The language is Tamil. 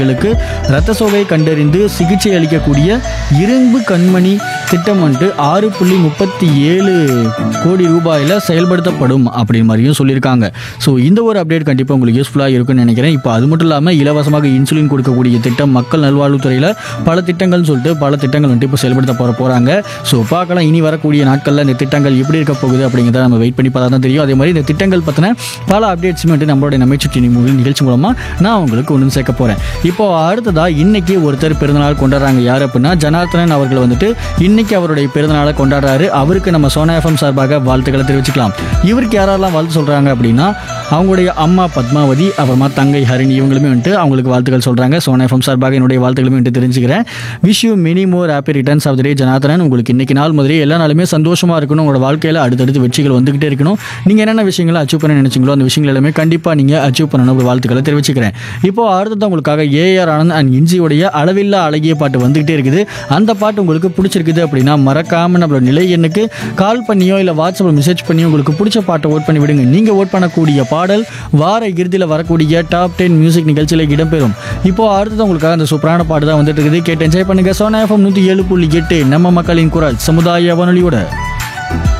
களுக்கு இரத்த சோகை கண்டறிந்து சிகிச்சை அளிக்கக்கூடிய இரும்பு கண்மணி திட்டம் வந்துட்டு ஆறு புள்ளி முப்பத்தி ஏழு கோடி ரூபாயில் செயல்படுத்தப்படும் அப்படின்னு மாதிரியும் சொல்லியிருக்காங்க ஸோ இந்த ஒரு அப்டேட் கண்டிப்பாக உங்களுக்கு யூஸ்ஃபுல்லாக இருக்கும்னு நினைக்கிறேன் இப்போ அது மட்டும் இல்லாமல் இலவசமாக இன்சுலின் கொடுக்கக்கூடிய திட்டம் மக்கள் நல்வாழ்வுத்துறையில் பல திட்டங்கள்னு சொல்லிட்டு பல திட்டங்கள் வந்துட்டு இப்போ செயல்படுத்த போகிற போகிறாங்க ஸோ பார்க்கலாம் இனி வரக்கூடிய நாட்களில் இந்த திட்டங்கள் எப்படி இருக்க போகுது அப்படிங்கிறத நம்ம வெயிட் பண்ணி பார்த்தா தான் தெரியும் அதே மாதிரி இந்த திட்டங்கள் பற்றின பல அப்டேட்ஸுமே வந்துட்டு நம்மளுடைய நம்மை சுற்றி மூவி நிகழ்ச்சி மூலமாக நான் உங்களுக்கு ஒன்று சேர்க்க போகிறேன் இப்போ அடுத்ததா இன்னைக்கு ஒருத்தர் பிறந்தநாள் கொண்டாடுறாங்க யார் அப்படின்னா ஜனார்த்தனன் அவர்கள் வந்துட்டு இன்னைக்கு அவருடைய பிறந்தநாளை கொண்டாடுறாரு அவருக்கு நம்ம சோனா எஃப்எம் சார்பாக வாழ்த்துக்களை தெரிவிச்சுக்கலாம் இவருக்கு யாரெல்லாம் வாழ்த்து சொல்கிறாங்க அப்படின்னா அவங்களுடைய அம்மா பத்மாவதி அப்புறமா தங்கை ஹரிணி இவங்களுமே வந்துட்டு அவங்களுக்கு வாழ்த்துக்கள் சொல்கிறாங்க சோனா எஃப்எம் சார்பாக என்னுடைய வாழ்த்துக்களுமே வந்துட்டு தெரிஞ்சுக்கிறேன் wish you many more happy returns of the day Janardhanan உங்களுக்கு இன்னைக்கு நாள் முதலே எல்லா நாளுமே சந்தோஷமாக இருக்கணும் உங்களோட வாழ்க்கையில் அடுத்தடுத்து வெற்றிகள் வந்துகிட்டே இருக்கணும் நீங்கள் என்னென்ன விஷயங்களை அச்சீவ் பண்ண நினைச்சீங்களோ அந்த விஷயங்கள் எல்லாமே கண்டிப்பாக நீங்கள் அச்சீவ் பண்ணணும் ஒரு வாழ்த்துக்களை தெரிவிச்சுக்கிறேன் இப்போ அடுத்தது உங்களுக்காக ஏஆர் ஆனந்த் அண்ட் இன்ஜியோடைய அளவில்லா அழகிய பாட்டு வந்துகிட்டே இருக்குது அந்த பாட்டு உங்களுக்கு பிடிச்சிருக்குது அப்படின்னா மறக்காம நம்மளோட நிலை எண்ணுக்கு கால் பண்ணியோ இல்லை வாட்ஸ்அப்பில் மெசேஜ் பண்ணியோ உங்களுக்கு பிடிச்ச பாட்டை ஓட் பண்ணி விடுங்க நீங்கள் ஓட் பண்ணக்கூடிய பாடல் வார இறுதியில் வரக்கூடிய டாப் டென் மியூசிக் நிகழ்ச்சியில் இடம்பெறும் இப்போ அடுத்தது உங்களுக்காக அந்த சூப்பரான பாட்டு தான் வந்துட்டு இருக்குது கேட்டு என்ஜாய் பண்ணுங்க சோனா எஃப்எம் நூற்றி ஏழு புள்ளி எட்டு நம்ம மக்களின் குரல் சமுதாய வானொலியோட